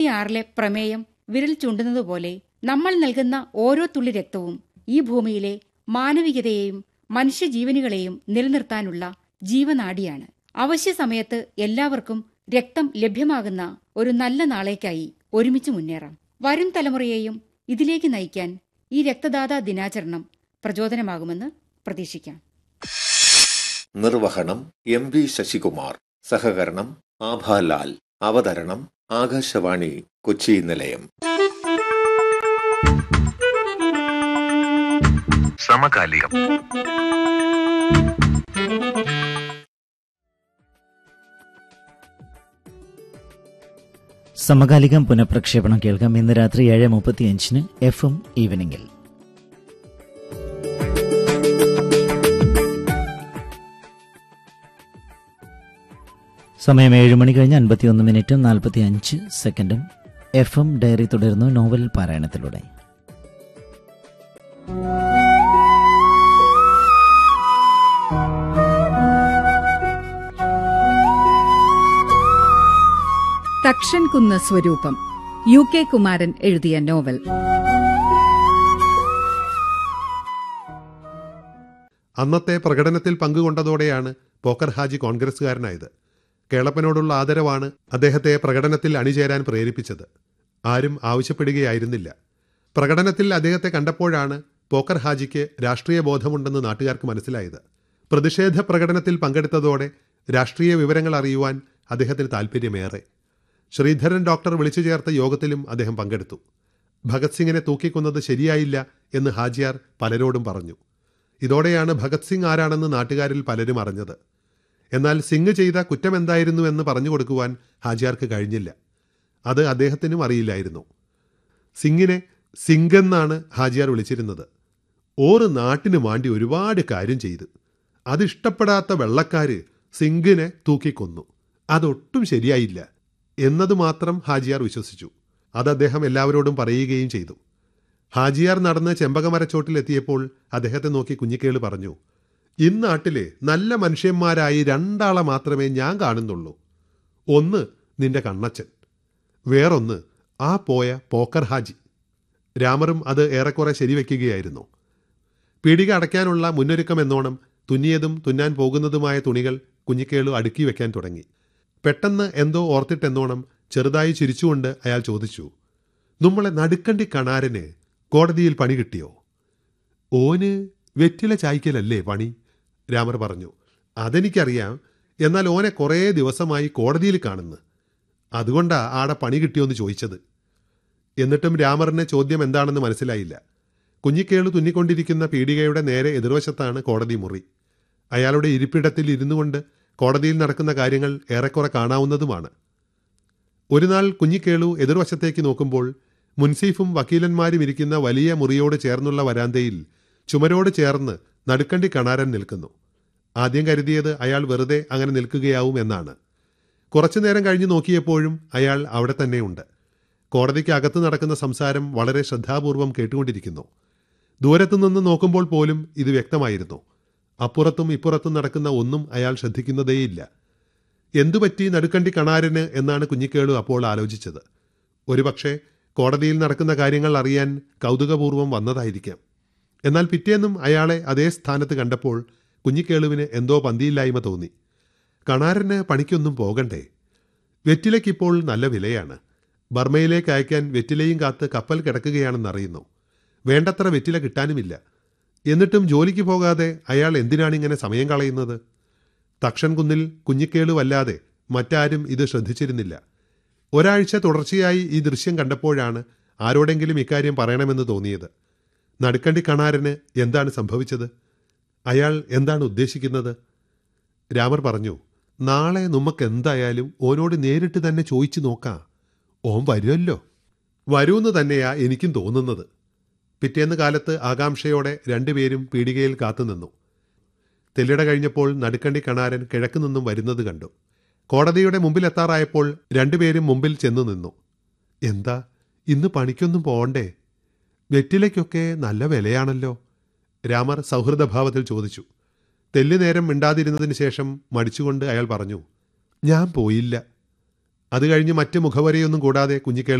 ആറിലെ പ്രമേയം വിരൽ ചൂണ്ടുന്നതുപോലെ നമ്മൾ നൽകുന്ന ഓരോ തുള്ളി രക്തവും ഈ ഭൂമിയിലെ മാനവികതയെയും മനുഷ്യജീവനുകളെയും നിലനിർത്താനുള്ള ജീവനാഡിയാണ് അവശ്യ സമയത്ത് എല്ലാവർക്കും രക്തം ലഭ്യമാകുന്ന ഒരു നല്ല നാളേക്കായി ഒരുമിച്ച് മുന്നേറാം വരും തലമുറയെയും ഇതിലേക്ക് നയിക്കാൻ ഈ രക്തദാതാ ദിനാചരണം പ്രചോദനമാകുമെന്ന് പ്രതീക്ഷിക്കാം നിർവഹണം എം വി ശശികുമാർ സഹകരണം ആഭാലാൽ അവതരണം ആകാശവാണി കൊച്ചി നിലയം സമകാലികം സമകാലികം പുനഃപ്രക്ഷേപണം കേൾക്കാം ഇന്ന് രാത്രി ഏഴ് മുപ്പത്തിയഞ്ചിന് എഫ് എം ഈവനിങ്ങിൽ സമയം ഏഴ് മണി കഴിഞ്ഞ് അൻപത്തിയൊന്ന് മിനിറ്റും നാൽപ്പത്തി അഞ്ച് സെക്കൻഡും എഫ് എം ഡയറി തുടരുന്നു നോവൽ പാരായണത്തിലൂടെ Thakshankunnu Swaroopam U K Kumaran എഴുതിയ നോവൽ അന്നത്തെ പ്രകടനത്തിൽ പങ്കുകൊണ്ടതോടെയാണ് പോക്കർ ഹാജി കോൺഗ്രസുകാരനായത് കേളപ്പനോടുള്ള ആദരവാണ് അദ്ദേഹത്തെ പ്രകടനത്തിൽ അണിചേരാൻ പ്രേരിപ്പിച്ചത് ആരും ആവശ്യപ്പെടുകയായിരുന്നില്ല പ്രകടനത്തിൽ അദ്ദേഹത്തെ കണ്ടപ്പോഴാണ് പോക്കർ ഹാജിക്ക് രാഷ്ട്രീയ ബോധമുണ്ടെന്ന് നാട്ടുകാർക്ക് മനസ്സിലായത് പ്രതിഷേധ പ്രകടനത്തിൽ പങ്കെടുത്തതോടെ രാഷ്ട്രീയ വിവരങ്ങൾ അറിയുവാൻ അദ്ദേഹത്തിന് താൽപ്പര്യമേറെ ശ്രീധരൻ ഡോക്ടർ വിളിച്ചു ചേർത്ത യോഗത്തിലും അദ്ദേഹം പങ്കെടുത്തു ഭഗത് സിംഗിനെ തൂക്കിക്കൊന്നത് ശരിയായില്ല എന്ന് ഹാജിയാർ പലരോടും പറഞ്ഞു ഇതോടെയാണ് ഭഗത് സിംഗ് ആരാണെന്ന് നാട്ടുകാരിൽ പലരും അറിഞ്ഞത് എന്നാൽ സിംഗ് ചെയ്ത കുറ്റമെന്തായിരുന്നു എന്ന് പറഞ്ഞു കൊടുക്കുവാൻ ഹാജിയാർക്ക് കഴിഞ്ഞില്ല അത് അദ്ദേഹത്തിനും അറിയില്ലായിരുന്നു സിംഗിനെ സിംഗ് എന്നാണ് ഹാജിയാർ വിളിച്ചിരുന്നത് ഓറ് നാട്ടിന് വേണ്ടി ഒരുപാട് കാര്യം ചെയ്ത് അതിഷ്ടപ്പെടാത്ത വെള്ളക്കാര് സിംഗിനെ തൂക്കിക്കൊന്നു അതൊട്ടും ശരിയായില്ല എന്നത് മാത്രം ഹാജിയാർ വിശ്വസിച്ചു അത് അദ്ദേഹം എല്ലാവരോടും പറയുകയും ചെയ്തു ഹാജിയാർ നടന്ന് ചെമ്പകമരച്ചോട്ടിലെത്തിയപ്പോൾ അദ്ദേഹത്തെ നോക്കി കുഞ്ഞിക്കേള് പറഞ്ഞു ഇന്നാട്ടിലെ നല്ല മനുഷ്യന്മാരായി രണ്ടാളെ മാത്രമേ ഞാൻ കാണുന്നുള്ളൂ ഒന്ന് നിന്റെ കണ്ണച്ചൻ വേറൊന്ന് ആ പോയ പോക്കർ ഹാജി രാമറും അത് ഏറെക്കുറെ ശരിവെക്കുകയായിരുന്നു പീടിക അടയ്ക്കാനുള്ള മുന്നൊരുക്കം എന്നോണം തുന്നിയതും തുന്നാൻ പോകുന്നതുമായ തുണികൾ കുഞ്ഞിക്കേളു അടുക്കി വെക്കാൻ തുടങ്ങി പെട്ടെന്ന് എന്തോ ഓർത്തിട്ടെന്നോണം ചെറുതായി ചിരിച്ചുകൊണ്ട് അയാൾ ചോദിച്ചു നമ്മളെ നടുക്കണ്ടി കണാരന് കോടതിയിൽ പണി കിട്ടിയോ ഓന് വെറ്റില ചായ്ക്കലല്ലേ പണി രാമർ പറഞ്ഞു അതെനിക്കറിയാം എന്നാൽ ഓനെ കുറേ ദിവസമായി കോടതിയിൽ കാണുന്നു അതുകൊണ്ടാ ആടെ പണി കിട്ടിയോന്ന് ചോദിച്ചത് എന്നിട്ടും രാമറിന് ചോദ്യം എന്താണെന്ന് മനസ്സിലായില്ല കുഞ്ഞിക്കേളു തുന്നിക്കൊണ്ടിരിക്കുന്ന പീടികയുടെ നേരെ എതിർവശത്താണ് കോടതി മുറി അയാളുടെ ഇരിപ്പിടത്തിൽ ഇരുന്നു കൊണ്ട് കോടതിയിൽ നടക്കുന്ന കാര്യങ്ങൾ ഏറെക്കുറെ കാണാവുന്നതുമാണ് ഒരു നാൾ കുഞ്ഞിക്കേളു എതിർവശത്തേക്ക് നോക്കുമ്പോൾ മുൻസീഫും വക്കീലന്മാരും ഇരിക്കുന്ന വലിയ മുറിയോട് ചേർന്നുള്ള വരാന്തയിൽ ചുമരോട് ചേർന്ന് നടുക്കണ്ടി കണാരൻ നിൽക്കുന്നു ആദ്യം കരുതിയത് അയാൾ വെറുതെ അങ്ങനെ നിൽക്കുകയാവും എന്നാണ് കുറച്ചു നേരം കഴിഞ്ഞ് നോക്കിയപ്പോഴും അയാൾ അവിടെ തന്നെയുണ്ട് കോടതിക്ക് അകത്ത് നടക്കുന്ന സംസാരം വളരെ ശ്രദ്ധാപൂർവം കേട്ടുകൊണ്ടിരിക്കുന്നു ദൂരത്തു നിന്ന് നോക്കുമ്പോൾ പോലും ഇത് വ്യക്തമായിരുന്നു അപ്പുറത്തും ഇപ്പുറത്തും നടക്കുന്ന ഒന്നും അയാൾ ശ്രദ്ധിക്കുന്നതേയില്ല എന്തുപറ്റി നടുക്കണ്ടി കണാരന് എന്നാണ് കുഞ്ഞിക്കേളു അപ്പോൾ ആലോചിച്ചത് ഒരുപക്ഷെ കോടതിയിൽ നടക്കുന്ന കാര്യങ്ങൾ അറിയാൻ കൗതുകപൂർവ്വം വന്നതായിരിക്കാം എന്നാൽ പിറ്റേന്നും അയാളെ അതേ സ്ഥാനത്ത് കണ്ടപ്പോൾ കുഞ്ഞിക്കേളുവിന് എന്തോ പന്തിയില്ലായ്മ തോന്നി കണാരന് പണിക്കൊന്നും പോകണ്ടേ വെറ്റിലയ്ക്കിപ്പോൾ നല്ല വിലയാണ് ബർമയിലേക്ക് അയക്കാൻ വെറ്റിലയും കാത്ത് കപ്പൽ കിടക്കുകയാണെന്നറിയുന്നു വേണ്ടത്ര വെറ്റില കിട്ടാനുമില്ല എന്നിട്ടും ജോലിക്ക് പോകാതെ അയാൾ എന്തിനാണിങ്ങനെ സമയം കളയുന്നത് തക്ഷൻ കുന്നിൽ കുഞ്ഞിക്കേളുവല്ലാതെ മറ്റാരും ഇത് ശ്രദ്ധിച്ചിരുന്നില്ല ഒരാഴ്ച തുടർച്ചയായി ഈ ദൃശ്യം കണ്ടപ്പോഴാണ് ആരോടെങ്കിലും ഇക്കാര്യം പറയണമെന്ന് തോന്നിയത് നടുക്കണ്ടി കണാരന് എന്താണ് സംഭവിച്ചത് അയാൾ എന്താണ് ഉദ്ദേശിക്കുന്നത് രാമർ പറഞ്ഞു നാളെ നമുക്ക് എന്തായാലും ഓനോട് നേരിട്ട് തന്നെ ചോദിച്ചു നോക്കാം ഓൻ വരുമല്ലോ വരൂന്ന് തന്നെയാ എനിക്കും തോന്നുന്നത് പിറ്റേന്ന് കാലത്ത് ആകാംക്ഷയോടെ രണ്ടുപേരും പീടികയിൽ കാത്തുനിന്നു തെല്ലിട കഴിഞ്ഞപ്പോൾ നടുക്കണ്ടി കണാരൻ കിഴക്ക് നിന്നും വരുന്നത് കണ്ടു കോടതിയുടെ മുമ്പിലെത്താറായപ്പോൾ രണ്ടുപേരും മുമ്പിൽ ചെന്നു നിന്നു എന്താ ഇന്ന് പണിക്കൊന്നും പോണ്ടേ വെറ്റിലയ്ക്കൊക്കെ നല്ല വിലയാണല്ലോ രാമർ സൗഹൃദഭാവത്തിൽ ചോദിച്ചു തെല്ലു നേരം മിണ്ടാതിരുന്നതിന് ശേഷം മടിച്ചുകൊണ്ട് അയാൾ പറഞ്ഞു ഞാൻ പോയില്ല അത് കഴിഞ്ഞ് മറ്റ് മുഖവരെയൊന്നും കൂടാതെ കുഞ്ഞിക്കേൾ